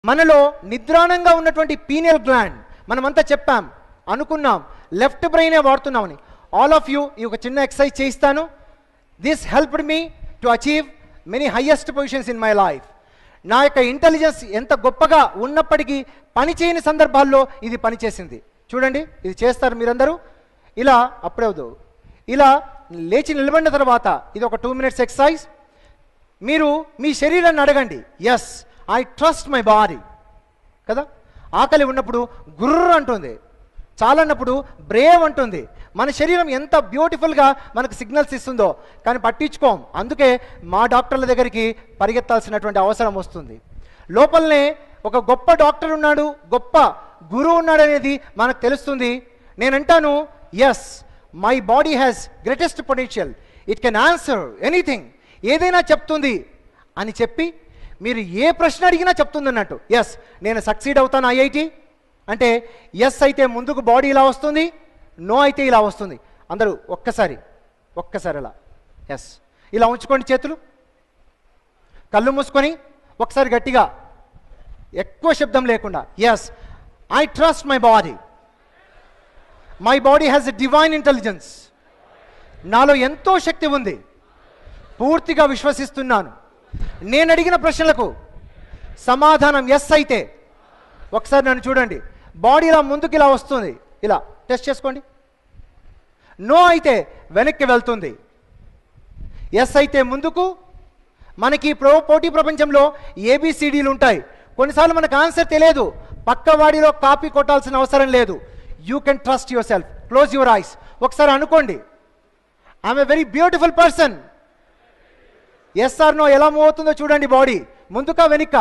మనలో నిద్రాణంగా ఉన్నటువంటి pineal gland మనమంతా చెప్పాం అనుకున్నాం లెఫ్ట్ బ్రెయినే వాడుతున్నామని ఆల్ ఆఫ్ యూ ఈ ఒక చిన్న ఎక్సర్సైజ్ చేయిస్తాను this helped me to achieve many highest positions in my life నా యొక్క ఇంటెలిజెన్స్ ఎంత గొప్పగా ఉన్నప్పటికీ పని చేయని సందర్భాల్లో ఇది పనిచేసింది చూడండి ఇది చేస్తారు మీరందరూ ఇలా అప్పుడే వద్దు ఇలా లేచి నిలబడిన తర్వాత ఇది ఒక టూ మినిట్స్ ఎక్సర్సైజ్ మీరు మీ శరీరాన్ని అడగండి yes I trust my body కదా ఆకలి ఉన్నప్పుడు గుర్ర అంటుంది చాలన్నప్పుడు బ్రేవ్ అంటుంది మన శరీరం ఎంత బ్యూటిఫుల్గా మనకు సిగ్నల్స్ ఇస్తుందో కానీ పట్టించుకోం అందుకే మా డాక్టర్ల దగ్గరికి పరిగెత్తాల్సినటువంటి అవసరం వస్తుంది లోపలనే ఒక గొప్ప డాక్టర్ ఉన్నాడు గొప్ప గురువు ఉన్నాడు అనేది మనకు తెలుస్తుంది నేనంటాను yes my body has greatest potential it can answer anything ఏదైనా చెప్తుంది అని చెప్పి మీరు ఏ ప్రశ్న అడిగినా చెప్తుంది అన్నట్టు ఎస్ నేను సక్సీడ్ అవుతాను ఐఐటి అంటే ఎస్ అయితే ముందుకు బాడీ ఇలా వస్తుంది నో అయితే ఇలా వస్తుంది అందరూ ఒక్కసారి ఒక్కసారి అలా ఎస్ ఇలా ఉంచుకోండి చేతులు కళ్ళు మూసుకొని ఒకసారి గట్టిగా ఎక్కువ శబ్దం లేకుండా yes I trust my body my body has a divine intelligence నాలో ఎంతో శక్తి ఉంది పూర్తిగా విశ్వసిస్తున్నాను నేను అడిగిన ప్రశ్నలకు సమాధానం ఎస్ అయితే ఒకసారి నన్ను చూడండి బాడీ ఇలా ముందుకు ఇలా వస్తుంది ఇలా టెస్ట్ చేసుకోండి నో అయితే వెనక్కి వెళ్తుంది ఎస్ అయితే ముందుకు మనకి ప్రో పోటీ ప్రపంచంలో ఏబిసిడీలు ఉంటాయి కొన్నిసార్లు మనకు ఆన్సర్ తెలియదు పక్క వాడిలో కాపీ కొట్టాల్సిన అవసరం లేదు you can trust yourself close your eyes ఒకసారి అనుకోండి I'm a very beautiful person yes or no ఎలా మూవ్ అవుతుందో చూడండి బాడీ ముందుకా వెనుక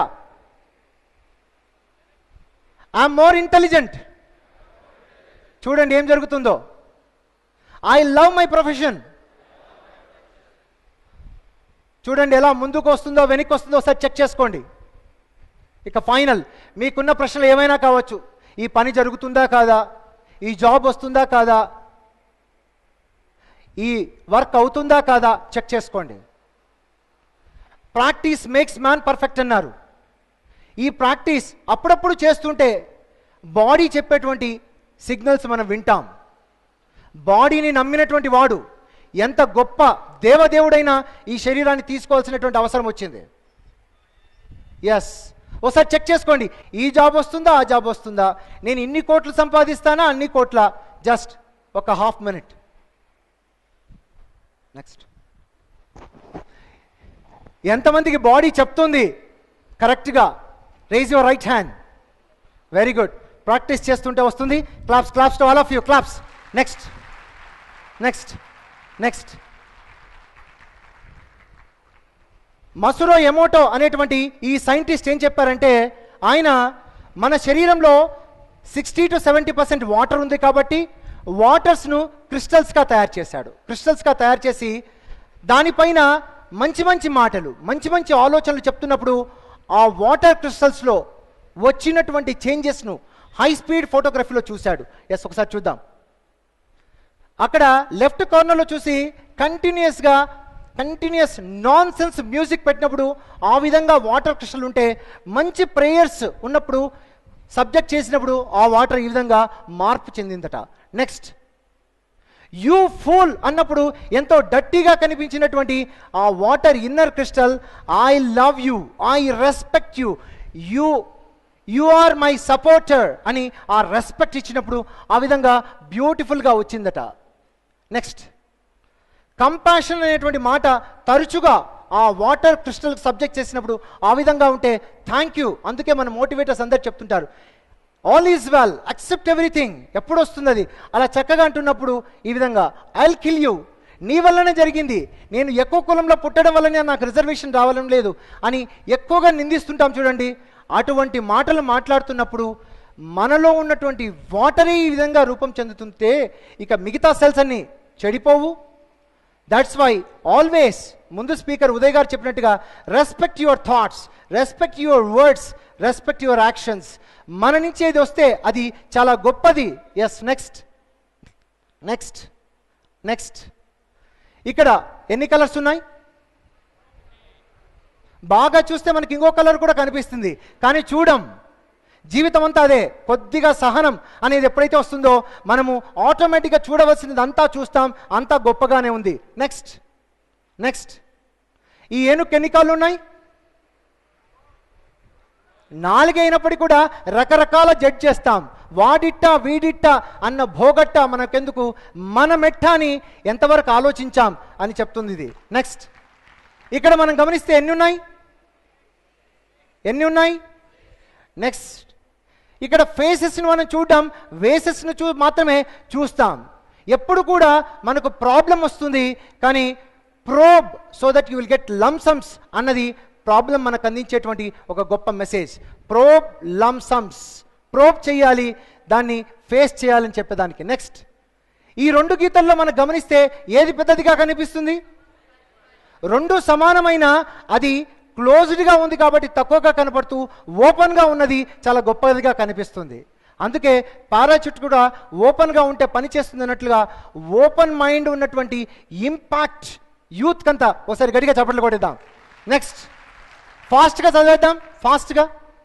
ఐఎమ్ మోర్ ఇంటెలిజెంట్ చూడండి ఏం జరుగుతుందో ఐ లవ్ మై ప్రొఫెషన్ చూడండి ఎలా ముందుకు వస్తుందో వెనక్కి వస్తుందో ఒకసారి చెక్ చేసుకోండి ఇక ఫైనల్ మీకున్న ప్రశ్నలు ఏమైనా కావచ్చు ఈ పని జరుగుతుందా కాదా ఈ జాబ్ వస్తుందా కాదా ఈ వర్క్ అవుతుందా కాదా చెక్ చేసుకోండి ప్రాక్టీస్ మేక్స్ మ్యాన్ పర్ఫెక్ట్ అన్నారు ఈ ప్రాక్టీస్ అప్పుడప్పుడు చేస్తుంటే బాడీ చెప్పేటువంటి సిగ్నల్స్ మనం వింటాం బాడీని నమ్మినటువంటి వాడు ఎంత గొప్ప దేవదేవుడైనా ఈ శరీరాన్ని తీసుకోవాల్సినటువంటి అవసరం వచ్చింది ఎస్ ఒకసారి చెక్ చేసుకోండి ఈ జాబ్ వస్తుందా ఆ జాబ్ వస్తుందా నేను ఇన్ని కోట్లు సంపాదిస్తానా అన్ని కోట్ల జస్ట్ ఒక హాఫ్ మినిట్ నెక్స్ట్ ఎంతమందికి బాడీ చెప్తుంది కరెక్ట్గా raise your right hand very good practice చేస్తుంటే వస్తుంది claps claps to all of you claps next next next Masaru Emoto అనేటువంటి ఈ సైంటిస్ట్ ఏం చెప్పారంటే ఆయన మన శరీరంలో sixty to seventy percent water ఉంది కాబట్టి వాటర్స్ను క్రిస్టల్స్గా తయారు చేశాడు క్రిస్టల్స్గా తయారు చేసి దానిపైన మంచి మంచి మాటలు మంచి మంచి ఆలోచనలు చెప్తున్నప్పుడు ఆ వాటర్ క్రిస్టల్స్లో వచ్చినటువంటి చేంజెస్ను హై స్పీడ్ ఫోటోగ్రఫీలో చూశాడు ఎస్ ఒకసారి చూద్దాం అక్కడ లెఫ్ట్ కార్నర్లో చూసి కంటిన్యూస్గా కంటిన్యూస్ నాన్ సెన్స్ మ్యూజిక్ పెట్టినప్పుడు ఆ విధంగా వాటర్ క్రిస్టల్ ఉంటే మంచి ప్రేయర్స్ ఉన్నప్పుడు సబ్జెక్ట్ చేసినప్పుడు ఆ వాటర్ ఈ విధంగా మార్పు చెందిందట నెక్స్ట్ యూ ఫూల్ అన్నప్పుడు ఎంతో డట్టిగా కనిపించినటువంటి ఆ water inner crystal I love you I respect you you you are my supporter అని ఆ రెస్పెక్ట్ ఇచ్చినప్పుడు ఆ విధంగా బ్యూటిఫుల్గా వచ్చిందట నెక్స్ట్ కంపాషన్ అనేటువంటి మాట తరచుగా ఆ వాటర్ క్రిస్టల్ సబ్జెక్ట్ చేసినప్పుడు ఆ విధంగా ఉంటే థ్యాంక్ యూ అందుకే మన మోటివేటర్స్ అందరు చెప్తుంటారు all is well accept everything ఎప్పుడు వస్తుంది అది అలా చక్కగా అంటున్నప్పుడు ఈ విధంగా ఐల్ కిల్ యూ నీ వల్లనే జరిగింది నేను ఎక్కువ కులంలో పుట్టడం వల్లనే నాకు రిజర్వేషన్ రావడం లేదు అని ఎక్కువగా నిందిస్తుంటాం చూడండి అటువంటి మాటలు మాట్లాడుతున్నప్పుడు మనలో ఉన్నటువంటి వాటరే ఈ విధంగా రూపం చెందుతుంటే ఇక మిగతా సెల్స్ అన్నీ చెడిపోవు దట్స్ వై ఆల్వేస్ ముందు స్పీకర్ ఉదయ్ గారు చెప్పినట్టుగా respect your thoughts respect your words respect your actions మన నుంచి ఏది వస్తే అది చాలా గొప్పది ఎస్ నెక్స్ట్ నెక్స్ట్ నెక్స్ట్ ఇక్కడ ఎన్ని కలర్స్ ఉన్నాయి బాగా చూస్తే మనకి ఇంకో కలర్ కూడా కనిపిస్తుంది కానీ చూడం జీవితం అంతా అదే కొద్దిగా సహనం అనేది ఎప్పుడైతే వస్తుందో మనము ఆటోమేటిక్గా చూడవలసినది అంతా చూస్తాం అంతా గొప్పగానే ఉంది నెక్స్ట్ నెక్స్ట్ ఈ ఏనుగు ఎన్ని కాళ్ళు ఉన్నాయి నాలుగైనప్పటికీ కూడా రకరకాల జడ్జ్ చేస్తాం వాడిట్ట వీడిట్ట అన్న భోగట్ట మనకెందుకు మన మెట్ట అని ఎంతవరకు ఆలోచించాం అని చెప్తుంది ఇది నెక్స్ట్ ఇక్కడ మనం గమనిస్తే ఎన్ని ఉన్నాయి ఎన్ని ఉన్నాయి నెక్స్ట్ ఇక్కడ ఫేసెస్ని మనం చూడడం వేసెస్ను చూ మాత్రమే చూస్తాం ఎప్పుడు కూడా మనకు ప్రాబ్లం వస్తుంది కానీ ప్రోబ్ so that you will get లంసమ్స్ అన్నది ప్రాబ్లం మనకు అందించేటువంటి ఒక గొప్ప మెసేజ్ ప్రోబ్ లంసమ్స్ ప్రోబ్ చేయాలి దాన్ని ఫేస్ చేయాలని చెప్పేదానికి నెక్స్ట్ ఈ రెండు గీతల్లో మనం గమనిస్తే ఏది పెద్దదిగా కనిపిస్తుంది రెండు సమానమైన అది క్లోజ్డ్గా ఉంది కాబట్టి తక్కువగా కనపడుతూ ఓపెన్గా ఉన్నది చాలా గొప్పదిగా కనిపిస్తుంది అందుకే పారాచుట్ కూడా ఓపెన్గా ఉంటే పనిచేస్తుంది అన్నట్లుగా ఓపెన్ మైండ్ ఉన్నటువంటి ఇంపాక్ట్ యూత్ కంతా ఒకసారి గట్టిగా చప్పట్లు కొట్టేద్దాం నెక్స్ట్ ఫాస్ట్గా చదివేద్దాం ఫాస్ట్గా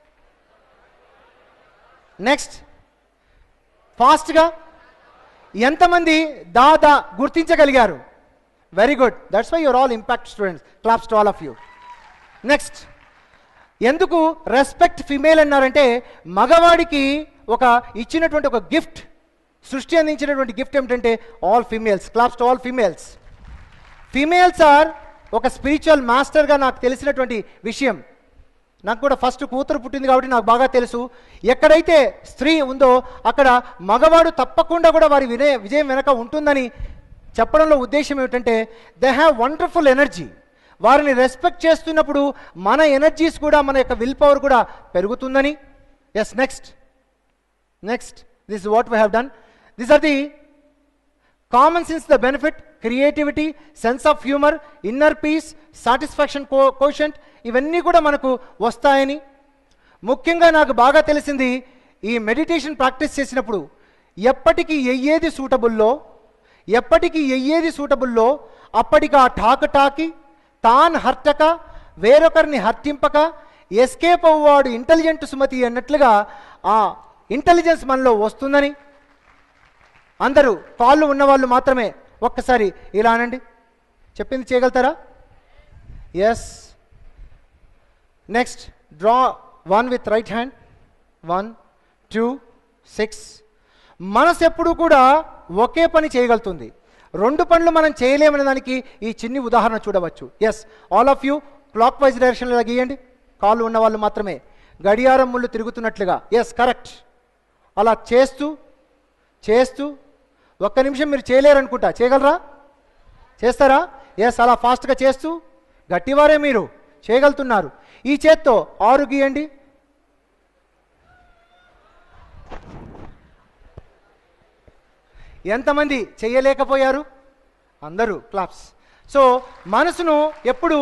నెక్స్ట్ ఫాస్ట్గా ఎంతమంది దాదా గుర్తించగలిగారు very good that's why your all impact students claps to all of you next ఎందుకు రెస్పెక్ట్ ఫిమేల్ అన్నారంటే మగవాడికి ఒక ఇచ్చినటువంటి ఒక గిఫ్ట్ సృష్టి అందించినటువంటి గిఫ్ట్ ఏమిటంటే all females claps to all females females are ఒక స్పిరిచువల్ మాస్టర్గా నాకు తెలిసినటువంటి విషయం నాకు కూడా ఫస్ట్ కూతురు పుట్టింది కాబట్టి నాకు బాగా తెలుసు ఎక్కడైతే స్త్రీ ఉందో అక్కడ మగవాడు తప్పకుండా కూడా వారి వినయ విజయం వెనక ఉంటుందని చెప్పడంలో ఉద్దేశం ఏమిటంటే దే హ్యావ్ వండర్ఫుల్ ఎనర్జీ వారిని రెస్పెక్ట్ చేస్తున్నప్పుడు మన ఎనర్జీస్ కూడా మన యొక్క విల్ పవర్ కూడా పెరుగుతుందని yes next next this what we have done this are the common sense the benefit creativity sense of humour inner peace satisfaction కో కోషంట్ ఇవన్నీ కూడా మనకు వస్తాయని ముఖ్యంగా నాకు బాగా తెలిసింది ఈ మెడిటేషన్ ప్రాక్టీస్ చేసినప్పుడు ఎప్పటికీ ఎయ్యేది సూటబుల్లో ఎప్పటికీ ఎయ్యేది సూటబుల్లో అప్పటికి ఆ టాక్ టాకి తాన్ హర్టక వేరొకరిని హర్టింపక ఎస్కేప్ అవ్వాడు ఇంటెలిజెంట్ సుమతి అన్నట్లుగా ఆ ఇంటెలిజెన్స్ మనలో వస్తుందని అందరూ కాళ్ళు ఉన్నవాళ్ళు మాత్రమే ఒక్కసారి ఇలా అనండి చెప్పింది చేయగలుగుతారా yes next draw one with right hand one two six మనసు ఎప్పుడు కూడా ఒకే పని చేయగలుగుతుంది రెండు పనులు మనం చేయలేమనే దానికి ఈ చిన్ని ఉదాహరణ చూడవచ్చు yes all of you clockwise డైరెక్షన్లో గీయండి కాళ్ళు ఉన్న వాళ్ళు మాత్రమే గడియారం ముళ్ళు తిరుగుతున్నట్లుగా ఎస్ కరెక్ట్ అలా చేస్తూ చేస్తూ ఒక్క నిమిషం మీరు చేయలేరు అనుకుంటా చేయగలరా చేస్తారా ఎస్ అలా ఫాస్ట్గా చేస్తూ గట్టివారే మీరు చేయగలుగుతున్నారు ఈ చేత్తో ఆరు గీయండి ఎంతమంది చేయలేకపోయారు అందరూ క్లాప్స్ సో మనసును ఎప్పుడు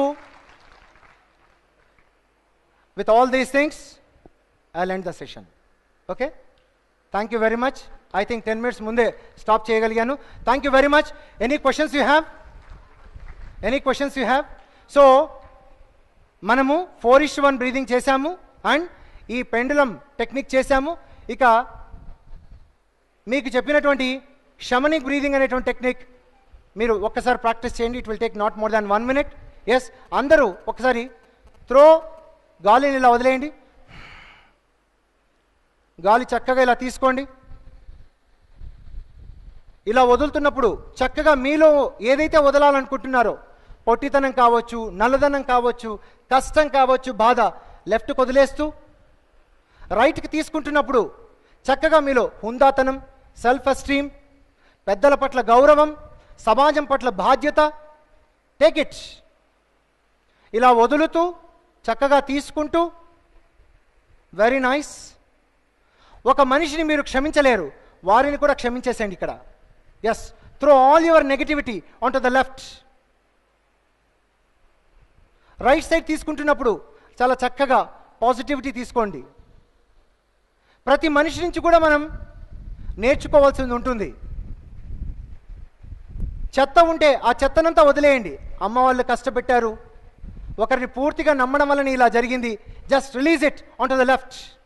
with all these things I lend the session okay thank you very much I think ten minutes ముందే స్టాప్ చేయగలిగాను thank you very much any questions you have any questions you have so మనము four ish one breathing చేశాము and ఈ pendulum technique చేశాము ఇక మీకు చెప్పినటువంటి షమనిక్ breathing అనేటువంటి టెక్నిక్ మీరు ఒక్కసారి ప్రాక్టీస్ చేయండి it will take not more than one minute yes అందరూ ఒకసారి త్రో గాలిని ఇలా వదిలేయండి గాలి చక్కగా ఇలా తీసుకోండి ఇలా వదులుతున్నప్పుడు చక్కగా మీలో ఏదైతే వదలాలనుకుంటున్నారో పొట్టితనం కావచ్చు నల్లదనం కావచ్చు కష్టం కావచ్చు బాధ లెఫ్ట్కి వదిలేస్తూ రైట్కి తీసుకుంటున్నప్పుడు చక్కగా మీలో హుందాతనం సెల్ఫ్ ఎస్టీమ్ పెద్దల పట్ల గౌరవం సమాజం పట్ల బాధ్యత టేక్ ఇట్ ఇలా వదులుతూ చక్కగా తీసుకుంటూ వెరీ నైస్ ఒక మనిషిని మీరు క్షమించలేరు వారిని కూడా క్షమించేసేయండి ఇక్కడ yes throw all your negativity on to the left right side తీసుకుంటున్నప్పుడు చాలా చక్కగా పాజిటివిటీ తీసుకోండి ప్రతి మనిషి నుంచి కూడా మనం నేర్చుకోవాల్సింది ఉంటుంది చెత్త ఉంటే ఆ చెత్తనంతా వదిలేయండి అమ్మ వాళ్ళు కష్టపెట్టారు ఒకరిని పూర్తిగా నమ్మడం వలన ఇలా జరిగింది just release it on to the left